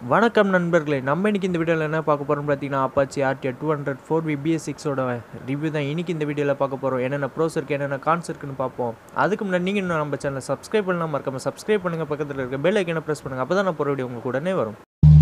வணக்கம் நண்பர்களே நம்ம இன்னைக்கு இந்த வீடியோவில் என்ன பார்க்க போகிறோம் பார்த்தீங்கன்னா Apache RTR two hundred four V BS சிக்ஸோட ரிவ்யூ தான் இன்னைக்கு இந்த வீடியோவில் பார்க்க போகிறோம் என்னென்ன ப்ரோஸ் இருக்குது என்னென்ன கான்ஸ் இருக்குன்னு பார்ப்போம் அதுக்கு முன்னாடி நீங்கள் இன்னும் நம்ம சேனலை சப்ஸ்கிரைப் பண்ணலாம் மறக்காம சப்ஸ்கிரைப் பண்ணுங்கள் பக்கத்தில் இருக்க பெல் ஐக்கனை ப்ரெஸ் பண்ணுங்கள் அப்போ தான் நான் போகிற வீடியோ உங்களுக்கு உடனே வரும்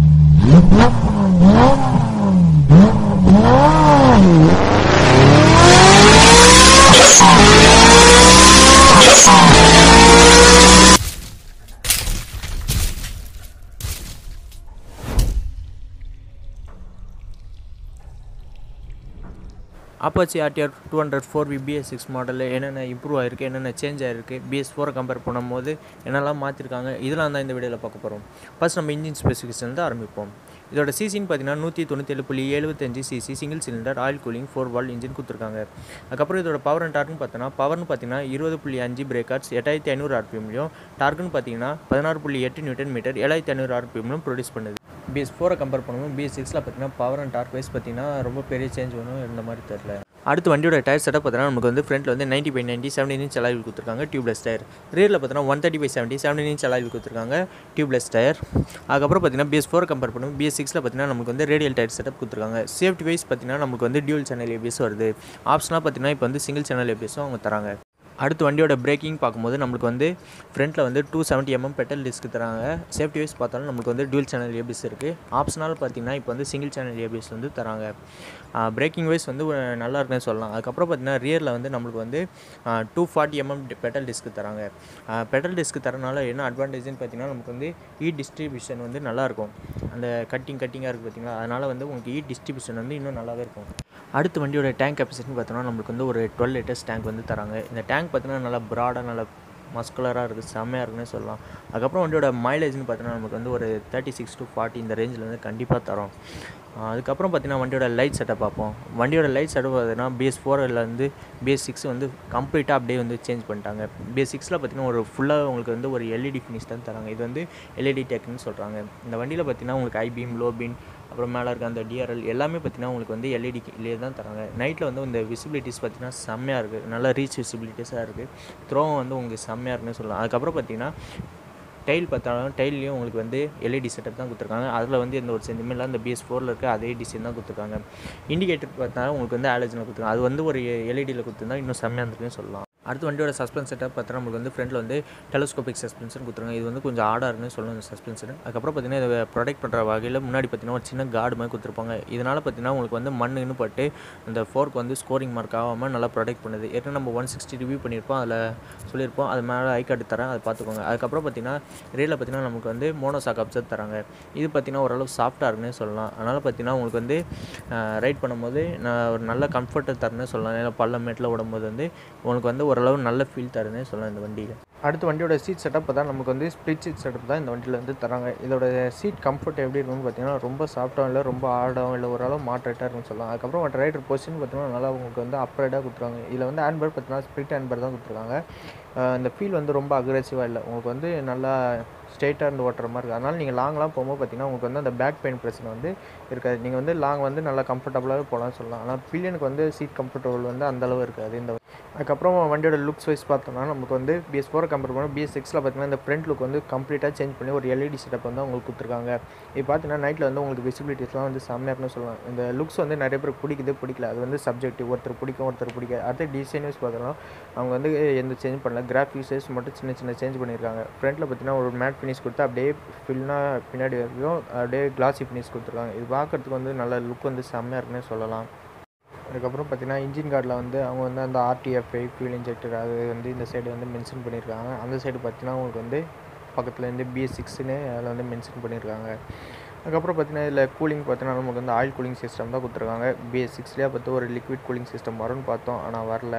Apache RTR two hundred four V BS six மாடலில் என்னென்ன இம்ப்ரூவ் ஆயிருக்கு என்னென்ன சேஞ்ச் ஆயிருக்கு பிஎஸ் ஃபோரை கம்பேர் பண்ணும்போது என்னெல்லாம் மாற்றிருக்காங்க இதெல்லாம் தான் இந்த வீடியோவில் பார்க்க போகிறோம் ஃபர்ஸ்ட் நம்ம இன்ஜின் ஸ்பெசிஃபிகேஷன் தான் ஆரம்பிப்போம் இதோட சிசின்னு பார்த்தீங்கன்னா நூற்றி தொண்ணூத்தேழு புள்ளி எழுபத்தஞ்சு CC single cylinder oil cooling four valve engine கொடுத்துருக்காங்க அதுக்கப்புறம் இதோட பவர் அண்ட் டார்க்னு பார்த்தோன்னா பவர்னு பார்த்தீங்கன்னா இருபது புள்ளி அஞ்சு பிரேக்கர்ஸ் எட்டாயிரத்தி ஐநூறு ஆர்பிஎம்லையும் டார்க்குன்னு பார்த்தீங்கன்னா பதினாறு புள்ளி எட்டு நியூட்டன் மீட்டர் ஏழாயிரத்தி ஐநூறு ஆர்பிஎம்லும் ப்ரொடியூஸ் பண்ணுது பிஎஸ் ஃபோரை கம்பேர் பண்ணும்போது பிஎஸ் சிக்ஸில் பார்த்தீங்கன்னா பவர் அண்ட் டார்க் வைஸ் பார்த்தீங்கன்னா ரொம்ப பெரிய சேஞ்ச் ஒன்றும் இருந்த மாதிரி தெரில அடுத்து வண்டியோட டயர் செட்டப் பார்த்தீங்கன்னா நமக்கு வந்து ஃப்ரண்ட்டில் வந்து ninety by ninety seventeen inch அலாயில் கொடுத்துருக்காங்க டியூப்லெஸ் டயர் ரியரில் பார்த்தீங்கன்னா one thirty by seventy seventeen inch அலாயில் கொடுத்துருக்காங்க டியூப்லெஸ் டயர் அதுக்கப்புறம் பார்த்தீங்கன்னா பிஎஸ் ஃபோர் கம்பேர் பண்ணும் பிஎஸ் சிக்ஸில் பார்த்தீங்கன்னா நமக்கு வந்து ரேடியல் டயர் செட்டப் கொடுத்துருக்காங்க சேஃப்டி வைஸ் பார்த்தீங்கன்னா நமக்கு வந்து டியூல் சேனல் ஏபிஎஸ் வருது ஆப்ஷனாக பார்த்தீங்கன்னா இப்போ வந்து சிங்கிள் சேனல் ஏபிஎஸும் அவங்க தராங்க அடுத்து வண்டியோட பிரேக்கிங் பார்க்கும்போது நம்மளுக்கு வந்து ஃப்ரண்ட்டில் வந்து two seventy MM petal disc தராங்க சேஃப்டி வைஸ் பார்த்தாலும் நம்மளுக்கு வந்து டியூல் சேனல் ஏபிஎஸ் இருக்குது ஆப்ஷனால் பார்த்தீங்கன்னா இப்போ வந்து சிங்கிள் சேனல் ஏபிஎஸ் வந்து தராங்க பிரேக்கிங் வைஸ் வந்து ஒரு நல்லா இருக்குன்னு சொல்லலாம் அதுக்கப்புறம் பார்த்தீங்கன்னா ரியரில் வந்து நம்மளுக்கு வந்து two forty MM petal disc தராங்க பெட்டல் டிஸ்க் தரனால என்ன அட்வான்டேஜ்னு பார்த்தீங்கன்னா நமக்கு வந்து இ டிஸ்ட்ரிபியூஷன் வந்து நல்லாயிருக்கும் அந்த கட்டிங் கட்டிங்காக இருக்குது பார்த்தீங்களா அதனால் வந்து உங்களுக்கு இ டிஸ்ட்ரிபியூஷன் வந்து இன்னும் நல்லாவே இருக்கும் அடுத்து வண்டியோட டேங்க் கெப்பாசிட்டின்னு பார்த்தோன்னா நம்மளுக்கு வந்து ஒரு டுவெல் லிட்டர்ஸ் டேங்க் வந்து தராங்க இந்த டேங்க் பார்த்தீங்கன்னா நல்லா ப்ராடாக நல்லா மஸ்குலராக இருக்குது செம்மையாக இருக்குன்னு சொல்லலாம் அதுக்கப்புறம் வண்டியோட மைலேஜ்னு பார்த்தீங்கன்னா நமக்கு வந்து ஒரு தேர்ட்டி சிக்ஸ் டு ஃபார்ட்டி இந்த ரேஞ்சில் வந்து கண்டிப்பாக தரும் அதுக்கப்புறம் பார்த்தீங்கன்னா வண்டியோட லைட் செட்டப் பார்ப்போம் வண்டியோட லைட் செட்டப் பார்த்தீங்கன்னா பிஎஸ் ஃபோர்லேருந்து பிஎஸ் சிக்ஸ் வந்து கம்ப்ளீட்டாக அப்படியே வந்து சேஞ்ச் பண்ணிட்டாங்க பிஎஸ் சிக்ஸில் பார்த்தீங்கன்னா ஒரு ஃபுல்லாக உங்களுக்கு வந்து ஒரு எல்இடி ஃபினிஷ் தான் தராங்க இது வந்து எல்இடி டெக்னு சொல்கிறாங்க இந்த வண்டியில் பார்த்தீங்கன்னா உங்களுக்கு ஐபீம் லோ பீம் அப்புறம் மேலே இருக்க அந்த டிஆர்எல் எல்லாமே பார்த்தீங்கன்னா உங்களுக்கு வந்து எல்இடிலேயே தான் தராங்க நைட்டில் வந்து இந்த விசிபிலிட்டிஸ் பார்த்தீங்கன்னா செம்மையாக இருக்குது நல்லா ரீச் விசிபிலிட்டிஸாக இருக்குது த்ரோவும் வந்து உங்களுக்கு செம்மையாக இருக்குன்னு சொல்லலாம் அதுக்கப்புறம் பார்த்தீங்கன்னா டைல் பார்த்தாலும் டைல்லையும் உங்களுக்கு வந்து எல்இடி செட்டப் தான் கொடுத்துருக்காங்க அதில் வந்து எந்த ஒரு செஞ்சுமே இல்லை அந்த பிஎஸ் ஃபோரில் இருக்க அதே டிசைன் தான் கொடுத்துருக்காங்க இண்டிகேட்டர் பார்த்தாலும் உங்களுக்கு வந்து ஆலோஜனில் கொடுத்துருக்காங்க அது வந்து ஒரு எல்இடியில் கொடுத்துருந்தா இன்னும் செம்மையாக இருந்திருக்குன்னு சொல்லலாம் அடுத்து வண்டியோட சஸ்பென்ஸ் செட்டப் பார்த்தா நமக்கு வந்து ஃப்ரண்ட்டில் வந்து டெலஸ்கோபிக் சஸ்பென்ஷன் கொடுத்துருங்க இது வந்து கொஞ்சம் ஆடாக இருக்குன்னு சொல்லணும் இந்த சஸ்பென்ஷன் அதுக்கப்புறம் பார்த்தீங்கன்னா இதை ப்ரொடெக்ட் பண்ணுற வகையில் முன்னாடி பார்த்தீங்கன்னா ஒரு சின்ன கார்டு மாதிரி கொடுத்துருப்பாங்க இதனால் பார்த்தீங்கன்னா உங்களுக்கு வந்து மண்ணுன்னு பட்டு அந்த ஃபோர்க் வந்து ஸ்கோரிங் மார்க் ஆகாமல் நல்லா ப்ரொடெக்ட் பண்ணுது ஏற்கனவே நம்ம ஒன் சிக்ஸ்டி ரிவ்யூ பண்ணியிருப்போம் அதில் சொல்லியிருப்போம் அது மேலே ஐ கார்டு தரேன் அதை பார்த்துக்கோங்க அதுக்கப்புறம் பார்த்தீங்கன்னா ரேலில் பார்த்தீங்கன்னா நமக்கு வந்து மோனோசாக் அப்சர் தராங்க இது பார்த்தீங்கன்னா ஓரளவு சாஃப்ட்டாக இருக்குன்னு சொல்லலாம் அதனால் பார்த்தீங்கன்னா உங்களுக்கு வந்து ரைட் பண்ணும்போது நான் ஒரு நல்ல கம்ஃபர்ட்டை தரேன்னு சொல்லலாம் ஏன்னா பள்ளம் மேட்டில் விடும்போது வந்து உங்களுக்கு வந்து ஓரளவு நல்ல ஃபீல் தருதுன்னு சொல்லலாம் இந்த வண்டியில் அடுத்து வண்டியோட சீட் செட்டப் தான் நமக்கு வந்து ஸ்ப்ளிட் சீட் செட்டப் தான் இந்த வண்டியில் வந்து தராங்க இதோட சீட் கம்ஃபர்ட் எப்படி இருக்கும்னு பார்த்தீங்கன்னா ரொம்ப சாஃப்ட்டாகவும் இல்லை ரொம்ப ஆடாகவும் இல்லை ஓரளவு மாட்ரேட்டாக இருக்குன்னு சொல்லலாம் அதுக்கப்புறம் மற்ற ரைடர் பொசிஷன் பார்த்தீங்கன்னா நல்லா உங்களுக்கு வந்து அப்ரைடாக கொடுத்துருக்காங்க இதில் வந்து ஹேண்ட்பேர் பார்த்தீங்கன்னா ஸ்ப்ளிட் ஹேண்ட்பேர் தான் கொடுத்துருக்காங்க இந்த ஃபீல் வந்து ரொம்ப அக்ரெசிவாக இல்லை உங்களுக்கு வந்து நல்லா ஸ்ட்ரெயிட்டாக இருந்து ஓட்டுற மாதிரி இருக்குது அதனால் நீங்கள் லாங்லாம் போகும்போது பார்த்தீங்கன்னா உங்களுக்கு வந்து அந்த பேக் பெயின் பிரச்சனை வந்து இருக்காது நீங்கள் வந்து லாங் வந்து நல்லா கம்ஃபர்டபுளாகவே போகலாம்னு சொல்லலாம் ஆனால் பில்லியனுக்கு வந்து சீட் கம்ஃபர்டபுள் வந்து அந்தளவு இருக்காது இந்த அதுக்கப்புறம் வண்டியோட லுக்ஸ் வைஸ் பார்த்தோம்னா நமக்கு வந்து பிஎஸ் ஃபோரை கம்பேர் பண்ணோம் பிஎஸ் சிக்ஸில் பார்த்தீங்கன்னா இந்த ஃப்ரண்ட் லுக் வந்து கம்ப்ளீட்டாக சேஞ்ச் பண்ணி ஒரு எல்இடி செட்டப் வந்து உங்களுக்கு கொடுத்துருக்காங்க இது பார்த்தீங்கன்னா நைட்டில் வந்து உங்களுக்கு விசிபிலிட்டிஸ்லாம் வந்து செம்மையாக இருக்குன்னு சொல்லலாம் இந்த லுக்ஸ் வந்து நிறைய பேர் பிடிக்குது பிடிக்கல அது வந்து சப்ஜெக்டிவ் ஒருத்தர் பிடிக்கும் ஒருத்தர் பிடிக்காது அடுத்து டிசைன் வைஸ் பார்த்தோம்னா அவங்க வந்து எந்த சேஞ்ச் பண்ணல கிராஃபிக்ஸ் வைஸ் மட்டும் சின்ன சின்ன சேஞ்ச் பண்ணியிருக்காங்க ஃப்ரண்ட்டில் பார்த்தீங்கன்னா ஒரு மேட் ஃபினிஷ் கொடுத்து அப்படியே ஃபில்னாக பின்னாடி வரைக்கும் அப்படியே கிளாசி ஃபினிஷ் கொடுத்துருக்காங்க இது பார்க்குறதுக்கு வந்து நல்ல லுக் வந்து செம்மையாக இருக்குன்னு சொல்லலாம் அதுக்கப்புறம் பார்த்தீங்கன்னா இன்ஜின் கார்டில் வந்து அவங்க வந்து அந்த ஆர்டிஎஃப்ஐ ஃபியூல் இன்ஜெக்டர் அது வந்து இந்த சைடு வந்து மென்ஷன் பண்ணியிருக்காங்க அந்த சைடு பார்த்தீங்கன்னா உங்களுக்கு வந்து பக்கத்தில் இருந்து பிஎஸ் சிக்ஸ்னு அதில் வந்து மென்ஷன் பண்ணியிருக்காங்க அதுக்கப்புறம் பார்த்தீங்கன்னா இதில் கூலிங் பார்த்தீங்கன்னா நமக்கு வந்து ஆயில் கூலிங் சிஸ்டம் தான் கொடுத்துருக்காங்க பிஎஸ் சிக்ஸ்லேயே பார்த்து ஒரு லிக்விட் கூலிங் சிஸ்டம் வரும்னு பார்த்தோம் ஆனால் வரல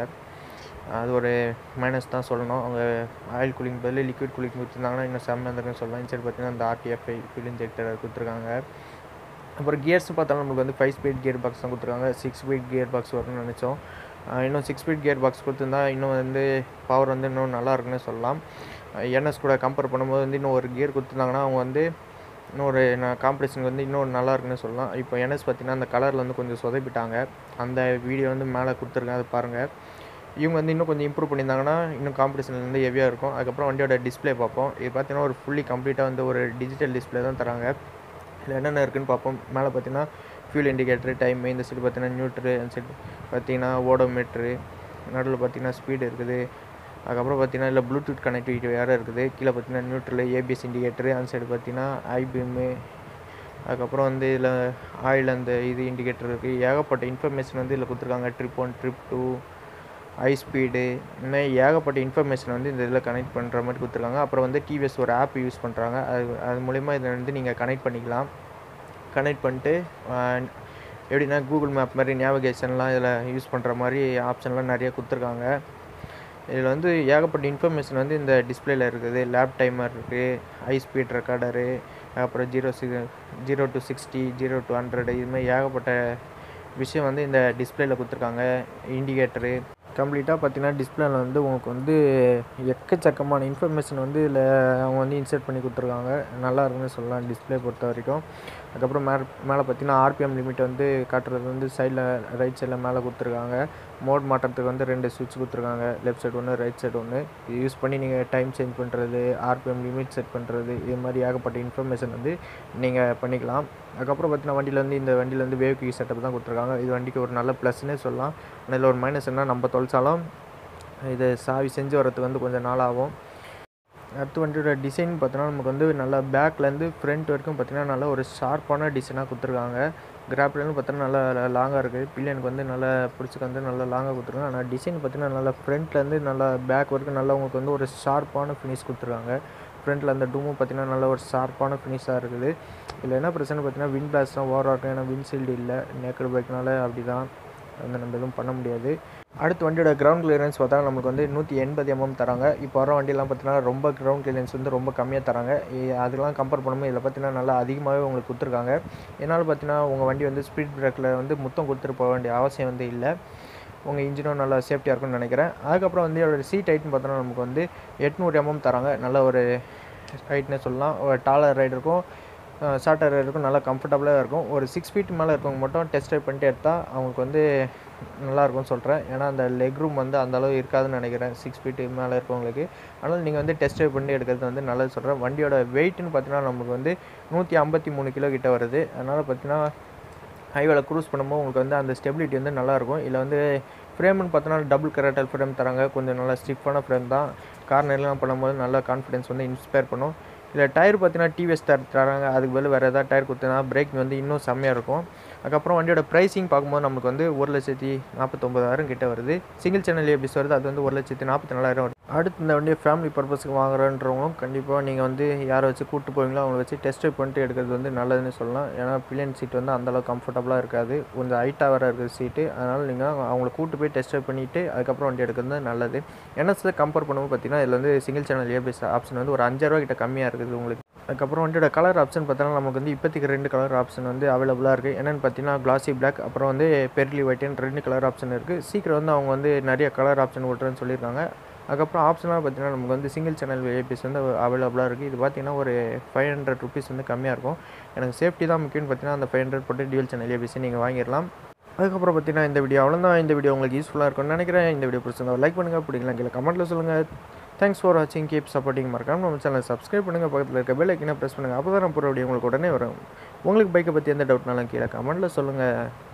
அது ஒரு மைனஸ் தான் சொல்லணும் அவங்க ஆயில் கூலிங் பதில் லிக்விட் கூலிங் கொடுத்துருந்தாங்கன்னா இன்னும் செம்ம இருந்திருக்குன்னு சொல்லலாம் இந்த சைடு பார்த்தீங்கன்னா அந்த ஆர்டிஎஃப்ஐ ஃபியூல் இன்ஜெக்டர் கொடுத்துருக்காங்க அப்புறம் கியர்ஸ் பார்த்தாலும் நமக்கு வந்து ஃபைவ் ஸ்பீட் கியர் பாக்ஸ் தான் கொடுத்துருக்காங்க சிக்ஸ் ஸ்பீட் கியர் பாக்ஸ் வரும்னு நினச்சோம் இன்னும் சிக்ஸ் ஸ்பீட் கியர் பாக்ஸ் கொடுத்துருந்தா இன்னும் வந்து பவர் வந்து இன்னும் நல்லா இருக்குன்னு சொல்லலாம் என்எஸ் கூட கம்பேர் பண்ணும்போது வந்து இன்னும் ஒரு கியர் கொடுத்துருந்தாங்கன்னா அவங்க வந்து இன்னொரு நான் காம்படிஷனுக்கு வந்து இன்னும் நல்லா இருக்குன்னு சொல்லலாம் இப்போ என்எஸ் பார்த்தீங்கன்னா அந்த கலரில் வந்து கொஞ்சம் சொதப்பிட்டாங்க அந்த வீடியோ வந்து மேலே கொடுத்துருக்கேன் அது பாருங்கள் இவங்க வந்து இன்னும் கொஞ்சம் இம்ப்ரூவ் பண்ணியிருந்தாங்கன்னா இன்னும் காம்படிஷன் வந்து ஹெவியாக இருக்கும் அதுக்கப்புறம் வண்டியோட டிஸ்பிளே பார்ப்போம் இது பார்த்தீங்கன்னா ஒரு ஃபுல்லி கம்ப்ளீட்டாக வந்து ஒரு டிஜிட்டல் டிஸ்பிளே தான் தராங்க இதில் என்னென்ன இருக்குன்னு பார்ப்போம் மேலே பார்த்தீங்கன்னா ஃபியூல் இண்டிகேட்டரு டைம் இந்த சைடு பார்த்தீங்கன்னா நியூட்ரு அந்த சைடு பார்த்தீங்கன்னா ஓடோமீட்ரு நடுவில் பார்த்தீங்கன்னா ஸ்பீடு இருக்குது அதுக்கப்புறம் பார்த்தீங்கன்னா இல்லை ப்ளூடூத் கனெக்டிவிட்டி வேறு இருக்குது கீழே பார்த்தீங்கன்னா நியூட்ரல் ஏபிஎஸ் இண்டிகேட்டரு அந்த சைடு பார்த்தீங்கன்னா ஐபிஎம்மு அதுக்கப்புறம் வந்து இதில் ஆயில் அந்த இது இண்டிகேட்டர் இருக்குது ஏகப்பட்ட இன்ஃபர்மேஷன் வந்து இதில் கொடுத்துருக்காங்க trip one trip two high speed இந்த மாதிரி ஏகப்பட்ட இன்ஃபர்மேஷன் வந்து இந்த இதில் கனெக்ட் பண்ணுற மாதிரி கொடுத்துருக்காங்க அப்புறம் வந்து டிவிஎஸ் ஒரு ஆப் யூஸ் பண்ணுறாங்க அது அது மூலிமா இதை வந்து நீங்கள் கனெக்ட் பண்ணிக்கலாம் கனெக்ட் பண்ணிட்டு ஆஹ், எப்படின்னா கூகுள் மேப் மாதிரி நேவிகேஷன்லாம் இதில் யூஸ் பண்ணுற மாதிரி ஆப்ஷன்லாம் நிறைய கொடுத்துருக்காங்க இதில் வந்து ஏகப்பட்ட இன்ஃபர்மேஷன் வந்து இந்த டிஸ்பிளேல இருக்குது லேப் டைமர் இருக்குது ஹை ஸ்பீட் ரெக்கார்டரு அப்புறம் zero six zero to sixty zero to hundred இது மாதிரி ஏகப்பட்ட விஷயம் வந்து இந்த டிஸ்பிளேல கொடுத்துருக்காங்க இண்டிகேட்டரு கம்ப்ளீட்டாக பார்த்தீங்கன்னா டிஸ்பிளேல வந்து உங்களுக்கு வந்து எக்கச்சக்கமான இன்ஃபர்மேஷன் வந்து இதில் அவங்க வந்து இன்சர்ட் பண்ணி கொடுத்துருக்காங்க நல்லா இருக்குன்னு சொல்லலாம் டிஸ்பிளே பொறுத்த வரைக்கும் அதுக்கப்புறம் மேலே மேலே பார்த்தீங்கன்னா ஆர்பிஎம் லிமிட் வந்து காட்டுறது வந்து சைடில் ரைட் சைடில் மேலே கொடுத்துருக்காங்க மோட் மாட்டுறதுக்கு வந்து ரெண்டு சுவிட்ச் கொடுத்துருக்காங்க லெஃப்ட் சைடு ஒன்று ரைட் சைடு ஒன்று இது யூஸ் பண்ணி நீங்கள் டைம் சேஞ்ச் பண்ணுறது ஆர்பிஎம் லிமிட் செட் பண்ணுறது இது மாதிரி ஏகப்பட்ட இன்ஃபர்மேஷன் வந்து நீங்கள் பண்ணிக்கலாம் அதுக்கப்புறம் பார்த்தீங்கன்னா வண்டியில் வந்து இந்த வண்டியில் வந்து வேவ் கீ செட்டப் தான் கொடுத்துருக்காங்க இது வண்டிக்கு ஒரு நல்ல ப்ளஸ்னே சொல்லலாம் ஆனால் இதில் ஒரு மைனஸ் என்ன நம்ம தொலைச்சாலும் இது சாவி செஞ்சு வரதுக்கு வந்து கொஞ்சம் நாள் ஆகும் அடுத்து வண்டியோட டிசைன் பார்த்தோன்னா நமக்கு வந்து நல்லா பேக்லேருந்து ஃப்ரண்ட் வரைக்கும் பார்த்தீங்கன்னா நல்ல ஒரு ஷார்ப்பான டிசைனாக கொடுத்துருக்காங்க கிராப்லேருந்து பார்த்தோன்னா நல்லா லாங்காக இருக்குது பில்லியனுக்கு வந்து நல்லா பிடிச்சிக்கு வந்து நல்லா லாங்காக கொடுத்துருக்காங்க ஆனால் டிசைன் பார்த்தீங்கன்னா நல்லா ஃப்ரண்ட்லேருந்து நல்லா பேக் வரைக்கும் நல்லா உங்களுக்கு வந்து ஒரு ஷார்ப்பான ஃபினிஷ் கொடுத்துருக்காங்க ஃப்ரண்ட்டில் அந்த டூமும் பார்த்தீங்கன்னா நல்ல ஒரு ஷார்ப்பான ஃபினிஷாக இருக்குது இதில் என்ன பிரச்சனை பார்த்தீங்கன்னா விண்ட் பிளாஸ் தான் ஓவராக இருக்கும் ஏன்னா விண்ட்ஷீல்டு இல்லை நேக்கட் பைக்னால அப்படி தான் வந்து நம்ம எதுவும் பண்ண முடியாது அடுத்து வண்டியோட கிரவுண்ட் கிளியரன்ஸ் பார்த்தா நமக்கு வந்து நூற்றி எண்பது எம்எம் தராங்க இப்போ வர வண்டியெல்லாம் பார்த்தீங்கன்னா ரொம்ப கிரவுண்ட் கிளியரன்ஸ் வந்து ரொம்ப கம்மியாக தராங்க இ- அதெல்லாம் கம்பேர் பண்ணும்போது இதில் பார்த்தீங்கன்னா நல்லா அதிகமாகவே உங்களுக்கு கொடுத்துருக்காங்க என்னால் பார்த்தீங்கன்னா உங்கள் வண்டி வந்து ஸ்பீட் பிரேக்கில் வந்து முத்தம் கொடுத்துட்டு போக வேண்டிய அவசியம் வந்து இல்லை உங்கள் இன்ஜினும் நல்லா சேஃப்டியாக இருக்கும்னு நினைக்கிறேன் அதுக்கப்புறம் வந்து இதோட சீட் ஹைட்னு பார்த்தோன்னா நமக்கு வந்து எட்நூறு எம்எம் தராங்க நல்ல ஒரு ஹைட்னே சொல்லலாம் ஒரு டாலர் ரைடருக்கும் ஷார்ட்டர் ரைடருக்கும் நல்லா கம்ஃபர்டபுளாக இருக்கும் ஒரு சிக்ஸ் ஃபீட் மேலே இருக்கவங்க மட்டும் டெஸ்ட் ட்ரைவ் பண்ணிட்டு எடுத்தால் அவங்களுக்கு வந்து நல்லா இருக்கும்னு சொல்கிறேன் ஏன்னா அந்த லெக் ரூம் வந்து அந்த அளவு இருக்காதுன்னு நினைக்கிறேன் சிக்ஸ் ஃபீட்டு மேலே இருக்கவங்களுக்கு அதனால் நீங்கள் வந்து டெஸ்ட் ட்ரைவ் பண்ணி எடுக்கிறது வந்து நல்லது சொல்கிறேன் வண்டியோட வெயிட்னு பார்த்தீங்கன்னா நமக்கு வந்து நூற்றி ஐம்பத்தி மூணு கிலோ கிட்ட வருது அதனால் பார்த்தீங்கன்னா ஹைவேல க்ரூஸ் பண்ணும்போது உங்களுக்கு வந்து அந்த ஸ்டெபிலிட்டி வந்து நல்லாயிருக்கும் இதில் வந்து ஃப்ரேம்னு பார்த்தோன்னா டபுள் கரட்டல் ஃப்ரேம் தராங்க கொஞ்சம் நல்லா ஸ்டிஃபான ஃப்ரேம் தான் கார்னர்லாம் பண்ணும்போது நல்லா கான்ஃபிடன்ஸ் வந்து இன்ஸ்பயர் பண்ணும் இதில் டயர் பார்த்தீங்கன்னா டிவிஎஸ் டயர் தராங்க அதுக்கு பதில் வேறு ஏதாவது டயர் கொடுத்தனா பிரேக் வந்து இன்னும் செம்மையாக இருக்கும் அதுக்கப்புறம் வண்டியோட ப்ரைஸிங் பார்க்கும்போது நமக்கு வந்து ஒரு லட்சத்தி நாற்பத்தொம்பதாயிரம் கிட்ட வருது சிங்கிள் சேனல் ஏபிஎஸ் வருது அது வந்து ஒரு லட்சத்தி நாற்பத்தி நாலாயிரம் வருது அடுத்து இந்த வண்டியை ஃபேமிலி பர்பஸ்க்கு வாங்குறன்றவங்களும் கண்டிப்பாக நீங்கள் வந்து யாரை வச்சு கூப்பிட்டு போவீங்களோ அவங்கள வச்சு டெஸ்ட் ட்ரைவ் பண்ணிட்டு எடுக்கிறது வந்து நல்லதுன்னு சொல்லலாம் ஏன்னா பில்லியன் சீட் வந்து அந்தளவுக்கு கம்ஃபர்டபுளாக இருக்காது கொஞ்சம் ஹைட்டாக வேறு இருக்குது சீட்டு அதனால் நீங்கள் அவங்கள கூப்பிட்டு போய் டெஸ்ட் ட்ரைவ் பண்ணிவிட்டு அதுக்கப்புறம் வண்டி எடுக்கிறது நல்லது என்எஸ்ல கம்பேர் பண்ணும்போது பார்த்தீங்கன்னா இதில் வந்து சிங்கிள் சேனல் ஏபிஎஸ் ஆப்ஷன் வந்து ஒரு அஞ்சாயிரரூவா கிட்ட கம்மியாக இருக்குது உங்களுக்கு அதுக்கப்புறம் வண்டியோட கலர் ஆப்ஷன் பார்த்தோன்னா நமக்கு வந்து இப்போதைக்கு ரெண்டு கலர் ஆப்ஷன் வந்து அவைலபிளாக இருக்குது என்னென்னு பார்த்தீங்கன்னா கிளாசி பிளாக் அப்புறம் வந்து பெர்லி ஒயிட்னு ரெண்டு கலர் ஆப்ஷன் இருக்குது சீக்கிரம் வந்து அவங்க வந்து நிறைய கலர் ஆப்ஷன் விட்றேன்னு சொல்லியிருக்காங்க அதுக்கப்புறம் ஆப்ஷனாக பார்த்தீங்கன்னா நமக்கு வந்து சிங்கிள் சேனல் ஏபிஎஸ் வந்து அவைலபிளாக இருக்குது இது பார்த்தீங்கன்னா ஒரு ஃபைவ் ஹண்ட்ரட் ருபீஸ் வந்து கம்மியாக இருக்கும் எனக்கு சேஃப்டி தான் முக்கியம்னு பார்த்தீங்கன்னா அந்த ஃபைவ் ஹண்ட்ரட் போட்டு டியூல் சேனல் ஏபிஎஸ் நீங்கள் வாங்கிடலாம் அதுக்கப்புறம் பார்த்தீங்கன்னா இந்த வீடியோ அவ்வளோதான் இந்த வீடியோ உங்களுக்கு யூஸ்ஃபுல்லாக இருக்கும்னு நினைக்கிறேன் இந்த வீடியோ பிடிச்சிருந்தா லைக் பண்ணுங்கள் பிடிக்கலாம் கீழே கமெண்ட்டில் சொல்லுங்கள் தேங்க்ஸ் ஃபார் வாட்சிங் கீப் சப்போர்ட்டிங் மறக்காம நம்ம சேனலை சப்ஸ்கிரைப் பண்ணுங்கள் பக்கத்தில் இருக்க பெல் ஐக்கனை ப்ரெஸ் பண்ணுங்கள் அப்போ தான் நான் போகிற வீடியோ உங்களுக்கு உடனே வரும் உங்களுக்கு பைக்கை பற்றி எந்த டவுட்னாலும் கீழே கமெண்ட்டில் சொல்லுங்கள்